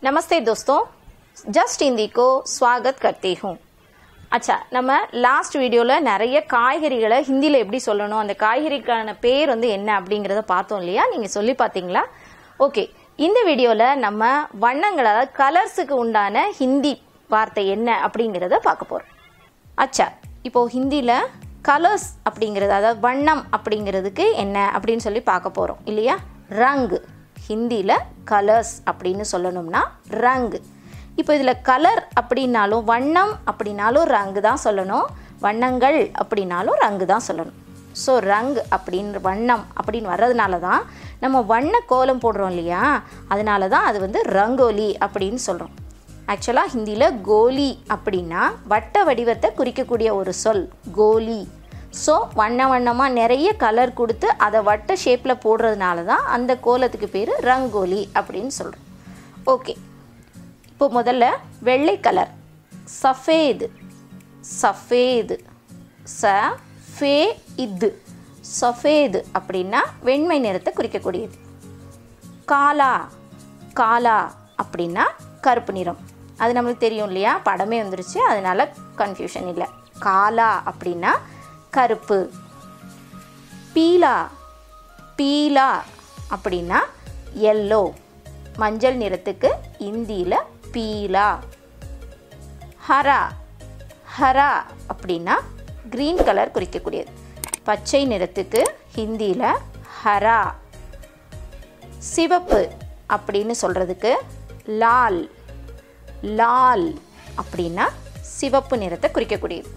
नमस्ते दोस्तों ஜஸ்ட் हिंदी को स्वागत करती हूँ அச்சா நம்ம லாஸ்ட் வீடியோவில் நிறைய காய்கறிகளை ஹிந்தியில் எப்படி சொல்லணும் அந்த காய்கறிக்கான பேர் வந்து என்ன அப்படிங்கிறத பார்த்தோம் இல்லையா நீங்கள் சொல்லி பார்த்தீங்களா ஓகே இந்த வீடியோவில் நம்ம வண்ணங்கள் அதாவது கலர்ஸுக்கு உண்டான ஹிந்தி வார்த்தை என்ன அப்படிங்கிறத பார்க்க போகிறோம் அச்சா இப்போ ஹிந்தியில் கலர்ஸ் அப்படிங்கிறது அதாவது வண்ணம் அப்படிங்கிறதுக்கு என்ன அப்படின்னு சொல்லி பார்க்க போகிறோம் இல்லையா ரங்கு ஹிந்தியில் கலர்ஸ் அப்படின்னு சொல்லணும்னா ரங்கு இப்போ இதில் கலர் அப்படின்னாலும் வண்ணம் அப்படின்னாலும் ரங்கு தான் சொல்லணும் வண்ணங்கள் அப்படின்னாலும் ரங்கு தான் சொல்லணும் ஸோ ரங் அப்படின்னு வண்ணம் அப்படின்னு வர்றதுனால தான் நம்ம வண்ண கோலம் போடுறோம் இல்லையா அதனால தான் அது வந்து ரங்கோலி அப்படின்னு சொல்கிறோம் ஆக்சுவலாக ஹிந்தியில் கோலி அப்படின்னா வட்ட வடிவத்தை குறிக்கக்கூடிய ஒரு சொல் கோலி ஸோ வண்ண வண்ணமாக நிறைய கலர் கொடுத்து அதை வட்ட ஷேப்பில் போடுறதுனால தான் அந்த கோலத்துக்கு பேர் ரங்கோலி அப்படின்னு சொல்கிறோம் ஓகே இப்போ முதல்ல வெள்ளை கலர் சஃபேது சஃபேது ச ஃபே இது சஃபேது அப்படின்னா வெண்மை நிறத்தை குறிக்கக்கூடியது காலா காலா அப்படின்னா கருப்பு நிறம் அது நம்மளுக்கு தெரியும் இல்லையா படமே வந்துருச்சு அதனால கன்ஃபியூஷன் இல்லை காலா அப்படின்னா கருப்பு பீலா பீலா அப்படின்னா எல்லோ மஞ்சள் நிறத்துக்கு இந்தியில் பீலா ஹரா ஹரா அப்படின்னா க்ரீன் கலர் குறிக்கக்கூடியது பச்சை நிறத்துக்கு ஹிந்தியில் ஹரா சிவப்பு அப்படின்னு சொல்கிறதுக்கு லால் லால் அப்படின்னா சிவப்பு நிறத்தை குறிக்கக்கூடியது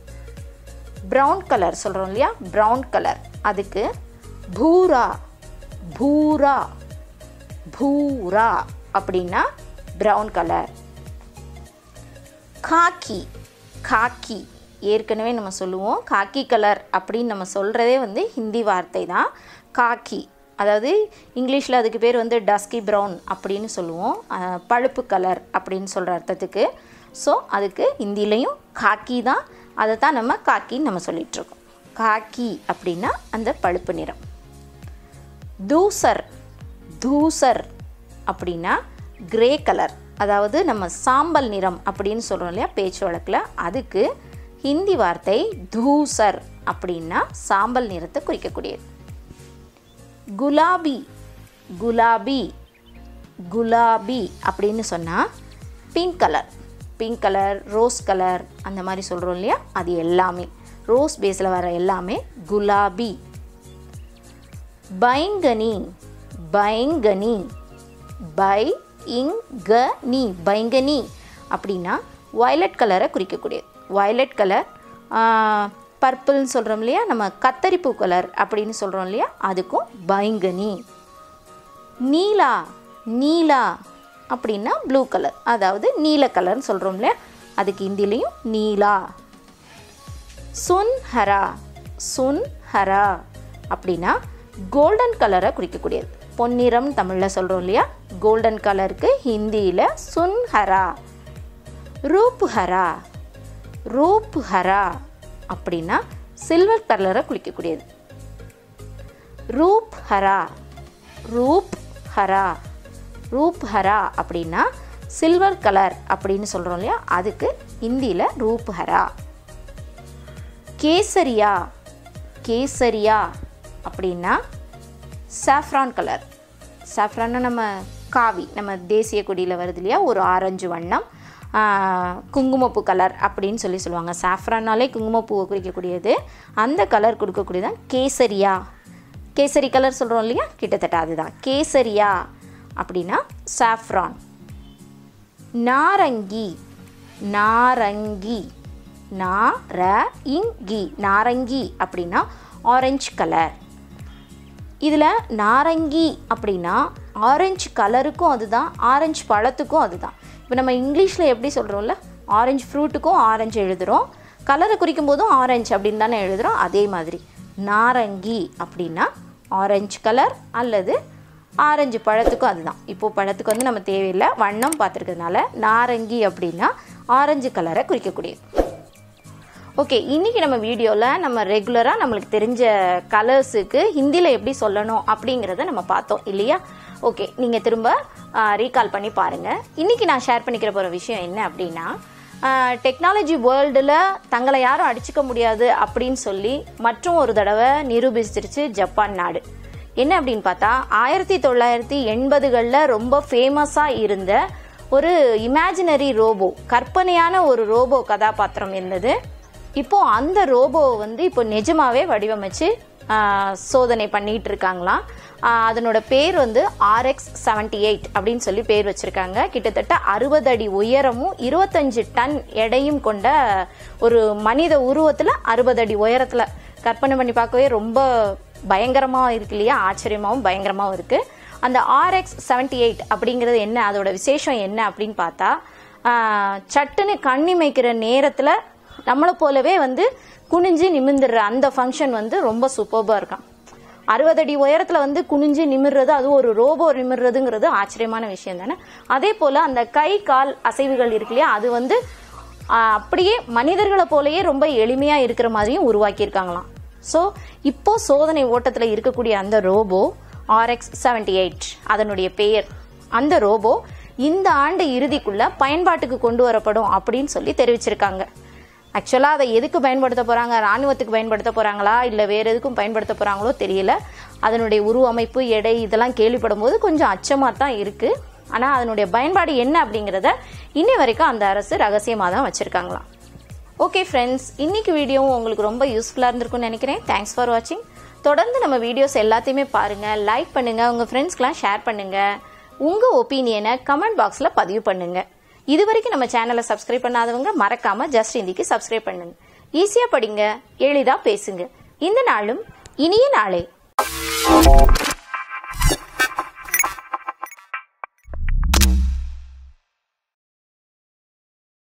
ப்ரௌன் கலர் சொல்கிறோம் இல்லையா ப்ரௌன் கலர் அதுக்கு பூரா பூரா பூரா அப்படின்னா ப்ரௌன் கலர் காக்கி காக்கி ஏற்கனவே நம்ம சொல்லுவோம் காக்கி கலர் அப்படின்னு நம்ம சொல்கிறதே வந்து ஹிந்தி வார்த்தை தான் காக்கி அதாவது இங்கிலீஷில் அதுக்கு பேர் வந்து டஸ்கி ப்ரௌன் அப்படின்னு சொல்லுவோம் அஹ், பழுப்பு கலர் அப்படின்னு சொல்கிற அர்த்தத்துக்கு ஸோ அதுக்கு ஹிந்திலையும் காக்கி தான் அதை தான் நம்ம காக்கின்னு நம்ம சொல்லிகிட்ருக்கோம் காக்கி அப்படின்னா அந்த பழுப்பு நிறம் தூசர் தூசர் அப்படின்னா கிரே கலர் அதாவது நம்ம சாம்பல் நிறம் அப்படின்னு சொல்கிறோம் இல்லையா பேச்சு வழக்கில் அதுக்கு ஹிந்தி வார்த்தை தூசர் அப்படின்னா சாம்பல் நிறத்தை குறிக்கக்கூடியது குலாபி குலாபி குலாபி அப்படின்னு சொன்னால் pink colour pink colour rose colour அந்த மாதிரி சொல்கிறோம் இல்லையா அது எல்லாமே ரோஸ் பேஸில் வர எல்லாமே குலாபி பைங்கனி பைங்கனி பை இங் க நீ பைங்கனி அப்படின்னா வயலட் கலரை குறிக்கக்கூடியது வயலட் கலர் பர்பிள்னு சொல்கிறோம் இல்லையா நம்ம கத்தரிப்பூ கலர் அப்படின்னு சொல்கிறோம் இல்லையா அதுக்கும் பைங்கனி நீலா நீலா அப்படின்னா ப்ளூ கலர் அதாவது நீல கலர்னு சொல்கிறோம் இல்லையா அதுக்கு ஹிந்திலையும் நீலா சுன்ஹரா சுன்ஹரா அப்படின்னா கோல்டன் கலரை குறிக்கக்கூடியது பொன்னிறம் தமிழில் சொல்கிறோம் இல்லையா கோல்டன் கலருக்கு ஹிந்தியில் சுன்ஹரா ரூப்ஹரா ரூப்ஹரா அப்படின்னா சில்வர் கலரை குறிக்கக்கூடியது ரூப் ஹரா ரூப் ஹரா ரூப் ஹரா அப்படின்னா சில்வர் கலர் அப்படின்னு சொல்கிறோம் இல்லையா அதுக்கு ஹிந்தியில் ரூப் ஹரா கேசரியா கேசரியா அப்படின்னா சாஃப்ரான் கலர் சாஃப்ரான்னா நம்ம காவி நம்ம தேசிய கொடியில் வருது இல்லையா ஒரு ஆரஞ்சு வண்ணம் ஆஹ், குங்குமப்பூ கலர் அப்படின்னு சொல்லி சொல்லுவாங்க சாஃப்ரான்னாலே குங்குமப்பூவை குறிக்கக்கூடியது அந்த கலர் கொடுக்கக்கூடியது தான் கேசரியா கேசரி கலர் சொல்கிறோம் இல்லையா கிட்டத்தட்ட அதுதான் கேசரியா அப்படின்னா சாஃப்ரான் நாரங்கி நாரங்கி நார இங்கி நாரங்கி அப்படின்னா ஆரஞ்சு கலர் இதில் நாரங்கி அப்படின்னா ஆரஞ்சு கலருக்கும் அதுதான் ஆரஞ்சு பழத்துக்கும் அதுதான் இப்போ நம்ம இங்கிலீஷில் எப்படி சொல்கிறோம்ல ஆரஞ்சு ஃப்ரூட்டுக்கும் ஆரஞ்சு எழுதுகிறோம் கலரை குறிக்கும் போதும் ஆரஞ்சு அப்படின்னு தானே எழுதுகிறோம் அதே மாதிரி நாரங்கி அப்படின்னா ஆரஞ்சு கலர் அல்லது ஆரஞ்சு பழத்துக்கும் அதுதான் இப்போது பழத்துக்கு வந்து நம்ம தேவையில்லை வண்ணம் பார்த்துருக்கிறதுனால நாரங்கி அப்படின்னா ஆரஞ்சு கலரை குறிக்கக்கூடியது ஓகே இன்றைக்கி நம்ம வீடியோவில் நம்ம ரெகுலராக நம்மளுக்கு தெரிஞ்ச கலர்ஸுக்கு ஹிந்தியில் எப்படி சொல்லணும் அப்படிங்கிறத நம்ம பார்த்தோம் இல்லையா ஓகே நீங்கள் திரும்ப ரீகால் பண்ணி பாருங்கள் இன்றைக்கி நான் ஷேர் பண்ணிக்கிற போகிற விஷயம் என்ன அப்படின்னா டெக்னாலஜி வேர்ல்டில் தங்களை யாரும் அடிச்சுக்க முடியாது அப்படின்னு சொல்லி மற்றும் ஒரு தடவை நிரூபிச்சிருச்சு ஜப்பான் நாடு என்ன அப்படின்னு பார்த்தா ஆயிரத்தி தொள்ளாயிரத்தி எண்பதுகளில் ரொம்ப ஃபேமஸாக இருந்த ஒரு இமேஜினரி ரோபோ கற்பனையான ஒரு ரோபோ கதாபாத்திரம் இருந்தது இப்போ அந்த ரோபோவை வந்து இப்போ நிஜமாவே வடிவமைச்சு ஆஹ், சோதனை பண்ணிட்டு இருக்காங்களாம் ஆஹ், அதனோட பேர் வந்து ஆர்எக்ஸ் செவன்டி எயிட் அப்படின்னு சொல்லி பேர் வச்சிருக்காங்க கிட்டத்தட்ட அறுபது அடி உயரமும் இருபத்தஞ்சு டன் எடையும் கொண்ட ஒரு மனித உருவத்தில் அறுபது அடி உயரத்தில் கற்பனை பண்ணி பார்க்கவே ரொம்ப பயங்கரமாக இருக்கு இல்லையா ஆச்சரியமாகவும் பயங்கரமாகவும் இருக்கு அந்த ஆர்எக்ஸ் செவன்டி எயிட் அப்படிங்கிறது என்ன அதோட விசேஷம் என்ன அப்படின்னு பார்த்தா ஆஹ், சட்டுன்னு கண்ணிமைக்கிற நேரத்தில் நம்மளை போலவே வந்து குனிஞ்சு நிமிந்துடுற அந்த ஃபங்க்ஷன் வந்து ரொம்ப சூப்பர்பாக இருக்கான் அறுபது அடி உயரத்தில் வந்து குனிஞ்சு நிமிர்றது அது ஒரு ரோபோ நிமிர்றதுங்கிறது ஆச்சரியமான விஷயம் தானே அதே போல் அந்த கை கால் அசைவுகள் இருக்கு இல்லையா அது வந்து ஆஹ், அப்படியே மனிதர்களை போலயே ரொம்ப எளிமையாக இருக்கிற மாதிரியும் உருவாக்கியிருக்காங்களாம் ஸோ இப்போ சோதனை ஓட்டத்தில் இருக்கக்கூடிய அந்த ரோபோ ஆர்எக்ஸ் செவன்டி எயிட் அதனுடைய பெயர் அந்த ரோபோ இந்த ஆண்டு இறுதிக்குள்ள பயன்பாட்டுக்கு கொண்டு வரப்படும் அப்படின்னு சொல்லி தெரிவிச்சிருக்காங்க ஆக்சுவலாக அதை எதுக்கு பயன்படுத்த போகிறாங்க ராணுவத்துக்கு பயன்படுத்த போகிறாங்களா இல்லை வேறு எதுக்கும் பயன்படுத்த போகிறாங்களோ தெரியல அதனுடைய உருவமைப்பு எடை இதெல்லாம் கேள்விப்படும் போது கொஞ்சம் அச்சமாக தான் இருக்குது ஆனால் அதனுடைய பயன்பாடு என்ன அப்படிங்கிறத இன்னி வரைக்கும் அந்த அரசு ரகசியமாக தான் வச்சுருக்காங்களாம் ஓகே ஃப்ரெண்ட்ஸ் இன்னைக்கு வீடியோவும் உங்களுக்கு ரொம்ப யூஸ்ஃபுல்லாக இருந்திருக்கும்னு நினைக்கிறேன் தேங்க்ஸ் ஃபார் வாட்சிங் தொடர்ந்து நம்ம வீடியோஸ் எல்லாத்தையுமே பாருங்கள் லைக் பண்ணுங்கள் உங்கள் ஃப்ரெண்ட்ஸ்க்கெலாம் ஷேர் பண்ணுங்கள் உங்கள் ஒப்பீனியனை கமெண்ட் பாக்ஸில் பதிவு பண்ணுங்கள் இது வரைக்கும் நம்ம சேனலை சப்ஸ்கிரைப் பண்ணாதவங்க மறக்காமல் ஜஸ்ட் இந்திக்கு சப்ஸ்கிரைப் பண்ணுங்க ஈஸியாக படிங்க எளிதாக பேசுங்க இந்த நாளும் இனிய நாளே